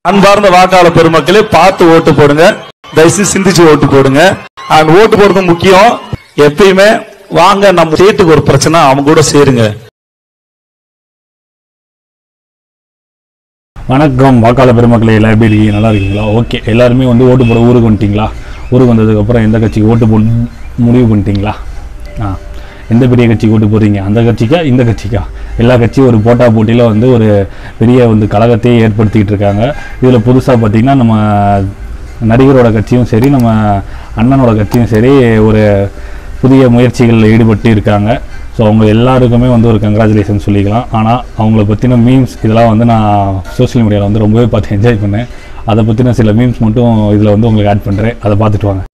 அன்பார்ந்த வாக்காளர் பெருமக்களே பார்த்து ஓட்டு போடுங்க தயவுசெய்து சிந்திச்சு ஓட்டு போடுங்க அண்ட் ஓட்டு போடுறது முக்கியம் எப்பயுமே வாங்க நம்ம ஸ்டேட்டுக்கு ஒரு பிரச்சனை அவங்க கூட சேருங்க வணக்கம் வாக்காளர் பெருமக்களே எல்லாம் எப்படி இருக்கீங்க நல்லா இருக்கீங்களா ஓகே எல்லாருமே வந்து ஓட்டு போட ஊருக்கு வந்துட்டீங்களா ஊருக்கு வந்ததுக்கப்புறம் எந்த கட்சிக்கு ஓட்டு போட முடிவு பண்ணிட்டீங்களா ஆ எந்த பெரிய கட்சிக்கு ஓட்டு போடுறீங்க அந்த கட்சிக்கா இந்த கட்சிக்கா எல்லா கட்சியும் ஒரு போட்டா போட்டியில் வந்து ஒரு பெரிய வந்து கழகத்தையே ஏற்படுத்திக்கிட்டு இருக்காங்க இதில் புதுசாக பார்த்தீங்கன்னா நம்ம நடிகரோட கட்சியும் சரி நம்ம அண்ணனோட கட்சியும் சரி ஒரு புதிய முயற்சிகளில் ஈடுபட்டு இருக்காங்க ஸோ அவங்க எல்லாருக்குமே வந்து ஒரு கங்க்ராச்சுலேஷன் சொல்லிக்கலாம் ஆனால் அவங்கள பற்றின மீம்ஸ் இதெல்லாம் வந்து நான் சோஷியல் மீடியாவில் வந்து ரொம்பவே பார்த்து என்ஜாய் பண்ணேன் அதை பற்றின சில மீம்ஸ் மட்டும் இதில் வந்து உங்களுக்கு ஆட் பண்ணுறேன் அதை பார்த்துட்டு வாங்க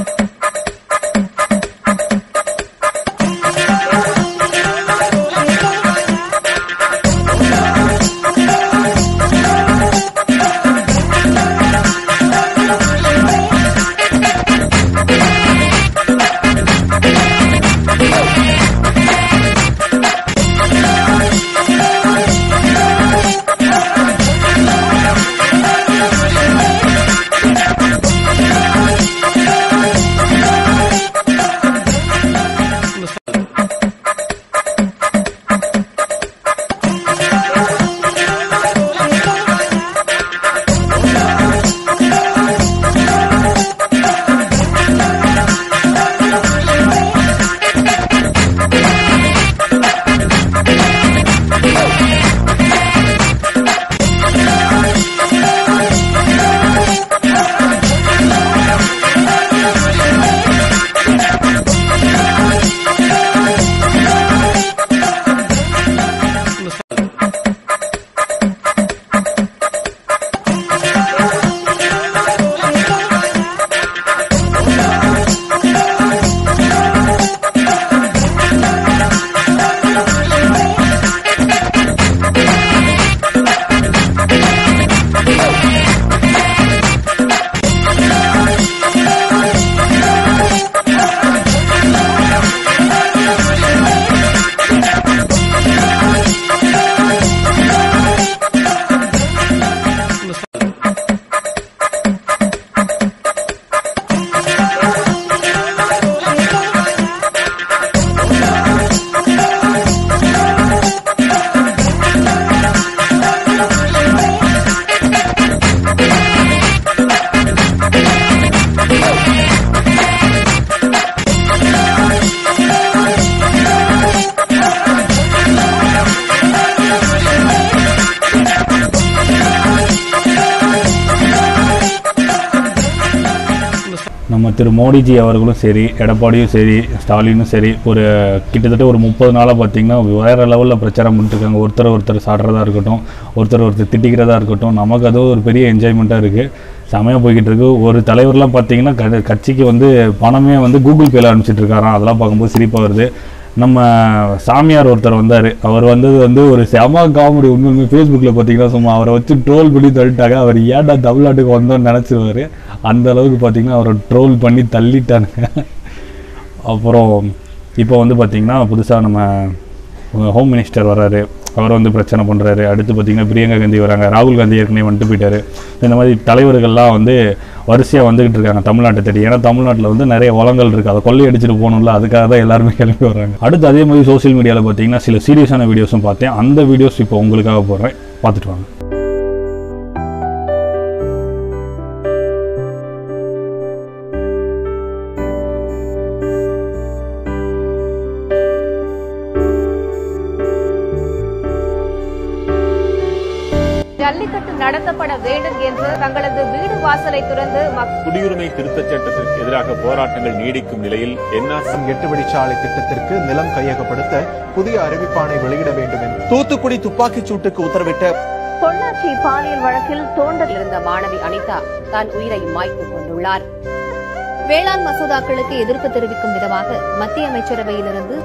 நம்ம திரு மோடிஜி அவர்களும் சரி எடப்பாடியும் சரி ஸ்டாலினும் சரி ஒரு கிட்டத்தட்ட ஒரு முப்பது நாளாக பார்த்தீங்கன்னா வேறு லெவலில் பிரச்சாரம் பண்ணிட்டுருக்காங்க ஒருத்தர் ஒருத்தர் சாடுறதா இருக்கட்டும் ஒருத்தர் ஒருத்தர் திட்டிக்கிறதா இருக்கட்டும் நமக்கு அது ஒரு பெரிய என்ஜாய்மெண்ட்டாக இருக்குது செமையாக போய்கிட்டு இருக்கு ஒரு தலைவர்லாம் பார்த்தீங்கன்னா க கட்சிக்கு வந்து பணமே வந்து கூகுள் பேல அனுப்பிச்சிட்டு இருக்காராம் அதெல்லாம் பார்க்கும்போது சிரிப்பாக வருது நம்ம சாமியார் ஒருத்தர் வந்தார் அவர் வந்தது வந்து ஒரு செம காமெடி உண்மையுமே ஃபேஸ்புக்கில் பார்த்தீங்கன்னா சும்மா அவரை வச்சு ட்ரோல் பண்ணி தள்ளிட்டாங்க அவர் ஏன்டா தமிழ்நாட்டுக்கு வந்தோன்னு நினச்சிருவாரு அந்த அளவுக்கு பார்த்தீங்கன்னா அவரை ட்ரோல் பண்ணி தள்ளிட்டானுங்க அப்புறம் இப்போ வந்து பார்த்திங்கன்னா புதுசாக நம்ம ஹோம் மினிஸ்டர் வராரு அவர் வந்து பிரச்சனை பண்ணுறாரு அடுத்து பார்த்திங்கன்னா பிரியங்கா காந்தி வராங்க ராகுல் காந்தி ஏற்கனவே வந்துட்டு போயிட்டாரு இந்த மாதிரி தலைவர்கள்லாம் வந்து வரிசையாக வந்துக்கிட்டு இருக்காங்க தமிழ்நாட்டை தேடி ஏன்னா தமிழ்நாட்டில் வந்து நிறைய வளங்கள் இருக்குது அதை கொள்ளை அடிச்சுட்டு போகணும்ல அதுக்காக தான் எல்லாருமே கிளம்பி வராங்க அடுத்து அதே மாதிரி சோஷியல் மீடியாவில் பார்த்தீங்கன்னா சில சீரியஸான வீடியோஸும் பார்த்தேன் அந்த வீடியோஸ் இப்போ உங்களுக்காக போடுறேன் பார்த்துட்டு வாங்க ஜல்லிக்கட்டு நடத்தப்பட வேண்டும் என்று தங்களது வீடு வாசலை துறந்து மக்- குடியுரிமை திருத்தச் சட்டத்திற்கு எதிராக போராட்டங்கள் நீடிக்கும் நிலையில் என்ஆர்சி எட்டு வழிச்சாலை திட்டத்திற்கு நிலம் கையகப்படுத்த புதிய அறிவிப்பாணை வெளியிட வேண்டும் என்று தூத்துக்குடி துப்பாக்கிச் சூட்டுக்கு உத்தரவிட்ட பொள்ளாச்சி பாலியல் வழக்கில் தோண்டல் இருந்த மாணவி அனிதா தான் உயிரை மாய்த்துக் கொண்டுள்ளார் வேளாண் மசோதாக்களுக்கு எதிர்ப்பு தெரிவிக்கும் விதமாக மத்திய அமைச்சரவையிலிருந்து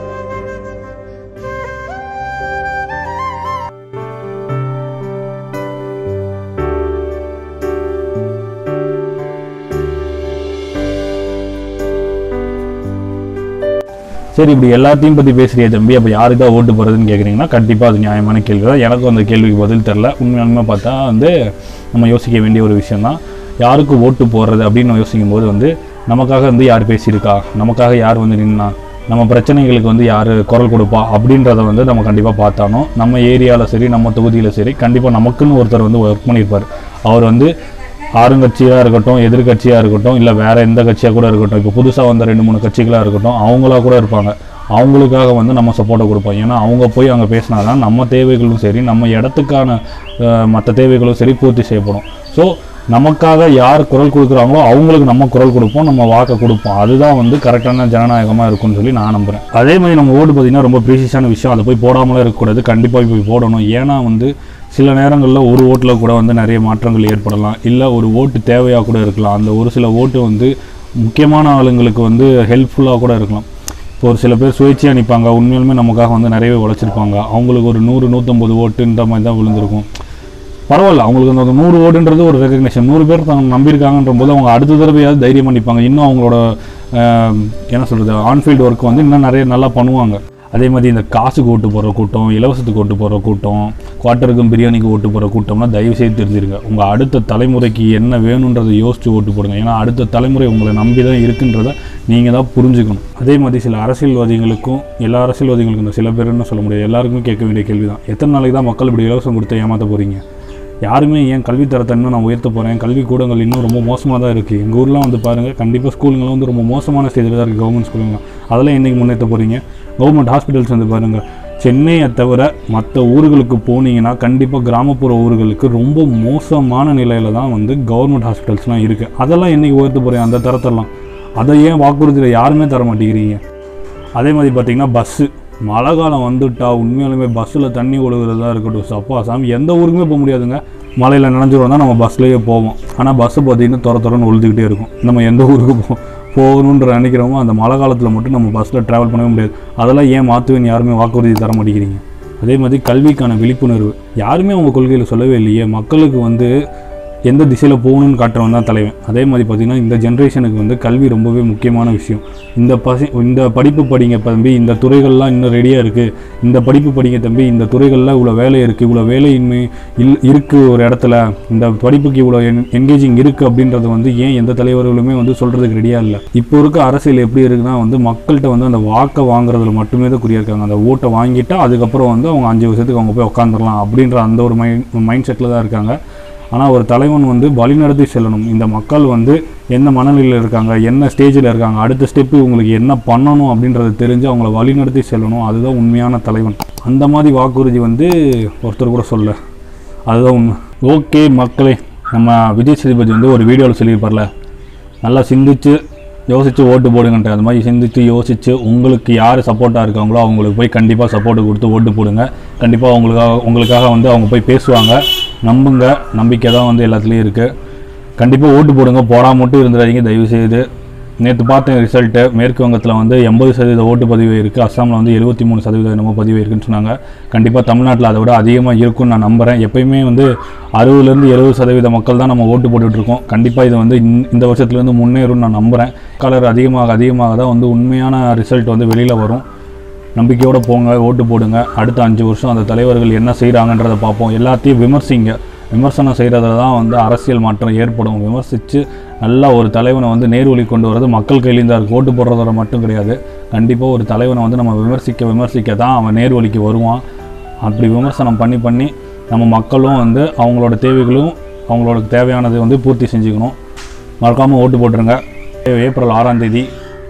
சரி இப்படி எல்லாத்தையும் பற்றி பேசுறிய தம்பி அப்போ யாருக்கு தான் ஓட்டு போகிறதுன்னு கேட்குறீங்கன்னா கண்டிப்பாக அது நியாயமான கேள்வி தான் எனக்கும் அந்த கேள்விக்கு பதில் தெரில உண்மையாலுமே பார்த்தா வந்து நம்ம யோசிக்க வேண்டிய ஒரு விஷயம் தான் யாருக்கு ஓட்டு போடுறது அப்படின்னு நம்ம யோசிக்கும் போது வந்து நமக்காக வந்து யார் பேசியிருக்கா நமக்காக யார் வந்து நின்னா நம்ம பிரச்சனைகளுக்கு வந்து யார் குரல் கொடுப்பா அப்படின்றத வந்து நம்ம கண்டிப்பாக பார்த்தானோ நம்ம ஏரியாவில் சரி நம்ம தொகுதியில் சரி கண்டிப்பாக நமக்குன்னு ஒருத்தர் வந்து ஒர்க் பண்ணியிருப்பார் அவர் வந்து ஆளுங்கட்சியாக இருக்கட்டும் எதிர்கட்சியாக இருக்கட்டும் இல்லை வேற எந்த கட்சியாக கூட இருக்கட்டும் இப்போ புதுசாக வந்த ரெண்டு மூணு கட்சிகளாக இருக்கட்டும் அவங்களா கூட இருப்பாங்க அவங்களுக்காக வந்து நம்ம சப்போர்ட்டை கொடுப்போம் ஏன்னா அவங்க போய் அங்கே பேசினா தான் நம்ம தேவைகளும் சரி நம்ம இடத்துக்கான மற்ற தேவைகளும் சரி பூர்த்தி செய்யப்படும் ஸோ நமக்காக யார் குரல் கொடுக்குறாங்களோ அவங்களுக்கு நம்ம குரல் கொடுப்போம் நம்ம வாக்கை கொடுப்போம் அதுதான் வந்து கரெக்டான ஜனநாயகமாக இருக்கும்னு சொல்லி நான் நம்புகிறேன் அதே மாதிரி நம்ம ஓட்டு பார்த்தீங்கன்னா ரொம்ப ப்ரீசியஸான விஷயம் அதை போய் போடாமலே இருக்கக்கூடாது கண்டிப்பாக போய் போடணும் ஏன்னா வந்து சில நேரங்களில் ஒரு ஓட்டில் கூட வந்து நிறைய மாற்றங்கள் ஏற்படலாம் இல்லை ஒரு ஓட்டு தேவையாக கூட இருக்கலாம் அந்த ஒரு சில ஓட்டு வந்து முக்கியமான ஆளுங்களுக்கு வந்து ஹெல்ப்ஃபுல்லாக கூட இருக்கலாம் இப்போ ஒரு சில பேர் சுயேட்சையாக நிற்பாங்க உண்மையிலுமே நமக்காக வந்து நிறையவே உழைச்சிருப்பாங்க அவங்களுக்கு ஒரு நூறு நூற்றம்பது ஓட்டுன்ற மாதிரி தான் விழுந்திருக்கும் பரவாயில்ல அவங்களுக்கு அந்த நூறு ஓடுன்றது ஒரு ரெகக்னேஷன் நூறு பேர் தங்க நம்பியிருக்காங்கன்ற போது அவங்க அடுத்த தடவையாவது தைரியம் பண்ணிப்பாங்க இன்னும் அவங்களோட ஆஹ், என்ன சொல்கிறது ஆன்ஃபீல்டு ஒர்க் வந்து இன்னும் நிறைய நல்லா பண்ணுவாங்க அதே மாதிரி இந்த காசுக்கு ஓட்டு போடுற கூட்டம் இலவசத்துக்கு ஓட்டு போடுற கூட்டம் குவார்ட்டருக்கும் பிரியாணிக்கு ஓட்டு போடுற கூட்டம்லாம் தயவு செய்து தெரிஞ்சிருங்க உங்கள் அடுத்த தலைமுறைக்கு என்ன வேணுன்றதை யோசித்து ஓட்டு போடுங்க ஏன்னா அடுத்த தலைமுறை உங்களை நம்பி தான் இருக்குன்றதை நீங்கள் தான் புரிஞ்சுக்கணும் அதே மாதிரி சில அரசியல்வாதிகளுக்கும் எல்லா அரசியல்வாதிகளுக்கும் இந்த சில பேருன்னு சொல்ல முடியாது எல்லாருக்குமே கேட்க வேண்டிய கேள்வி தான் எத்தனை நாளைக்கு தான் மக்கள் இப்படி இலவசம் கொடுத்து ஏமாற்ற போகிறீங்க யாருமே ஏன் கல்வித்தரத்தை இன்னும் நான் உயர்த்த போகிறேன் கல்வி கூடங்கள் இன்னும் ரொம்ப மோசமாக தான் இருக்குது எங்கள் ஊர்லாம் வந்து பாருங்கள் கண்டிப்பாக ஸ்கூலுங்களாம் வந்து ரொம்ப மோசமான ஸ்டேஜில் தான் இருக்குது கவர்மெண்ட் ஸ்கூலுங்களாம் அதெல்லாம் என்றைக்கு முன்னேற்ற போகிறீங்க கவர்மெண்ட் ஹாஸ்பிட்டல்ஸ் வந்து பாருங்கள் சென்னையை தவிர மற்ற ஊர்களுக்கு போனீங்கன்னா கண்டிப்பாக கிராமப்புற ஊர்களுக்கு ரொம்ப மோசமான நிலையில் தான் வந்து கவர்மெண்ட் ஹாஸ்பிட்டல்ஸ்லாம் இருக்குது அதெல்லாம் என்றைக்கு உயர்த்த போகிறேன் அந்த தரத்தெல்லாம் அதை ஏன் வாக்குறுதியில் யாருமே தர மாட்டேங்கிறீங்க அதே மாதிரி பார்த்தீங்கன்னா பஸ்ஸு மழை காலம் வந்துட்டா உண்மையாலுமே பஸ்ஸில் தண்ணி ஒழுகுறதா இருக்கட்டும் சப்பா சாமி எந்த ஊருக்குமே போக முடியாதுங்க மழையில் நினைஞ்சிரும் தான் நம்ம பஸ்லேயே போவோம் ஆனால் பஸ்ஸு பார்த்தீங்கன்னா துற துறன்னு ஒழுதுகிட்டே இருக்கும் நம்ம எந்த ஊருக்கு போ போகணுன்ற நினைக்கிறோமோ அந்த மழை காலத்தில் மட்டும் நம்ம பஸ்ஸில் ட்ராவல் பண்ணவே முடியாது அதெல்லாம் ஏன் மாற்றுவேன்னு யாருமே வாக்குறுதி தர மாட்டேங்கிறீங்க அதே மாதிரி கல்விக்கான விழிப்புணர்வு யாருமே அவங்க கொள்கையில் சொல்லவே இல்லையே மக்களுக்கு வந்து எந்த திசையில் போகணும்னு காட்டுறவன் தான் தலைவன் அதே மாதிரி பார்த்திங்கன்னா இந்த ஜென்ரேஷனுக்கு வந்து கல்வி ரொம்பவே முக்கியமான விஷயம் இந்த பசி இந்த படிப்பு படிங்க தம்பி இந்த துறைகள்லாம் இன்னும் ரெடியாக இருக்குது இந்த படிப்பு படிங்க தம்பி இந்த துறைகளில் இவ்வளோ வேலை இருக்குது இவ்வளோ வேலையின்மை இல் இருக்குது ஒரு இடத்துல இந்த படிப்புக்கு இவ்வளோ என் என்கேஜிங் இருக்குது அப்படின்றது வந்து ஏன் எந்த தலைவர்களுமே வந்து சொல்கிறதுக்கு ரெடியாக இல்லை இப்போ இருக்க அரசியல் எப்படி இருக்குன்னா வந்து மக்கள்கிட்ட வந்து அந்த வாக்கை வாங்குறதுல மட்டுமே தான் குறியா இருக்காங்க அந்த ஓட்டை வாங்கிட்டா அதுக்கப்புறம் வந்து அவங்க அஞ்சு வருஷத்துக்கு அவங்க போய் உட்காந்துடலாம் அப்படின்ற அந்த ஒரு மைண்ட் மைண்ட் செட்டில் தான் இருக்காங்க ஆனால் ஒரு தலைவன் வந்து வழிநடத்தி செல்லணும் இந்த மக்கள் வந்து என்ன மனநிலையில் இருக்காங்க என்ன ஸ்டேஜில் இருக்காங்க அடுத்த ஸ்டெப்பு இவங்களுக்கு என்ன பண்ணணும் அப்படின்றத தெரிஞ்சு அவங்கள வழிநடத்தி செல்லணும் அதுதான் உண்மையான தலைவன் அந்த மாதிரி வாக்குறுதி வந்து ஒருத்தர் கூட சொல்ல அதுதான் உண்மை ஓகே மக்களே நம்ம விஜய் சேதுபதி வந்து ஒரு வீடியோவில் சொல்லியிருப்பார்ல நல்லா சிந்திச்சு யோசித்து ஓட்டு போடுங்கன்ட்டு அது மாதிரி சிந்திச்சு யோசித்து உங்களுக்கு யார் சப்போர்ட்டாக இருக்காங்களோ அவங்களுக்கு போய் கண்டிப்பாக சப்போர்ட் கொடுத்து ஓட்டு போடுங்க கண்டிப்பாக உங்களுக்காக உங்களுக்காக வந்து அவங்க போய் பேசுவாங்க நம்புங்க நம்பிக்கை தான் வந்து எல்லாத்துலேயும் இருக்குது கண்டிப்பாக ஓட்டு போடுங்க போடாம மட்டும் இருந்துடாதீங்க தயவு செய்து நேற்று பார்த்தேன் ரிசல்ட்டு மேற்கு வங்கத்தில் வந்து எண்பது சதவீத ஓட்டு பதிவு இருக்குது அஸ்ஸாமில் வந்து எழுபத்தி மூணு சதவீதம் என்னமோ பதிவு இருக்குன்னு சொன்னாங்க கண்டிப்பாக தமிழ்நாட்டில் அதை விட அதிகமாக இருக்கும்னு நான் நம்புகிறேன் எப்பயுமே வந்து அறுபதுலேருந்து எழுபது சதவீத மக்கள் தான் நம்ம ஓட்டு போட்டுட்டு இருக்கோம் கண்டிப்பாக இது வந்து இந்த- இந்த வருஷத்துலேருந்து முன்னேறும்னு நான் நம்புகிறேன் கலர் அதிகமாக அதிகமாக தான் வந்து உண்மையான ரிசல்ட் வந்து வெளியில் வரும் நம்பிக்கையோடு போங்க ஓட்டு போடுங்க அடுத்த அஞ்சு வருஷம் அந்த தலைவர்கள் என்ன செய்கிறாங்கன்றதை பார்ப்போம் எல்லாத்தையும் விமர்சிங்க விமர்சனம் செய்கிறதுல தான் வந்து அரசியல் மாற்றம் ஏற்படும் விமர்சித்து நல்லா ஒரு தலைவனை வந்து நேர்வழி கொண்டு வர்றது மக்கள் கையிலேருந்து தான் இருக்குது ஓட்டு போடுறதோட மட்டும் கிடையாது கண்டிப்பாக ஒரு தலைவனை வந்து நம்ம விமர்சிக்க விமர்சிக்க தான் அவன் நேர்வழிக்கு வருவான் அப்படி விமர்சனம் பண்ணி பண்ணி நம்ம மக்களும் வந்து அவங்களோட தேவைகளும் அவங்களோட தேவையானதை வந்து பூர்த்தி செஞ்சுக்கணும் மறக்காமல் ஓட்டு போட்டுருங்க ஏப்ரல் ஆறாம் தேதி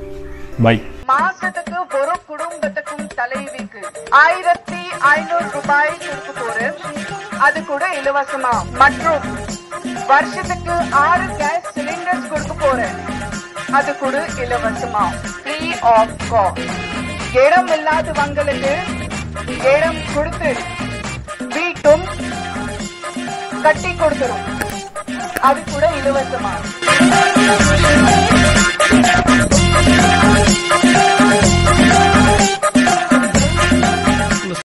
பை மாசத்துக்கு ஒரு குடும்பத்துக்கும் தலைவிக்கு ஆயிரத்தி ஐநூறு ரூபாய் கொடுக்க போறேன் அது கூட இலவசமா மற்றும் வருஷத்துக்கு ஆறு கேஸ் சிலிண்டர்ஸ் கொடுக்க போறேன் அது கூட இலவசமா ஃப்ரீ ஆஃப் காஸ்ட் இடம் இல்லாதவங்களுக்கு இடம் கொடுத்து வீட்டும் கட்டி கொடுத்துரும் அது கூட இலவசமா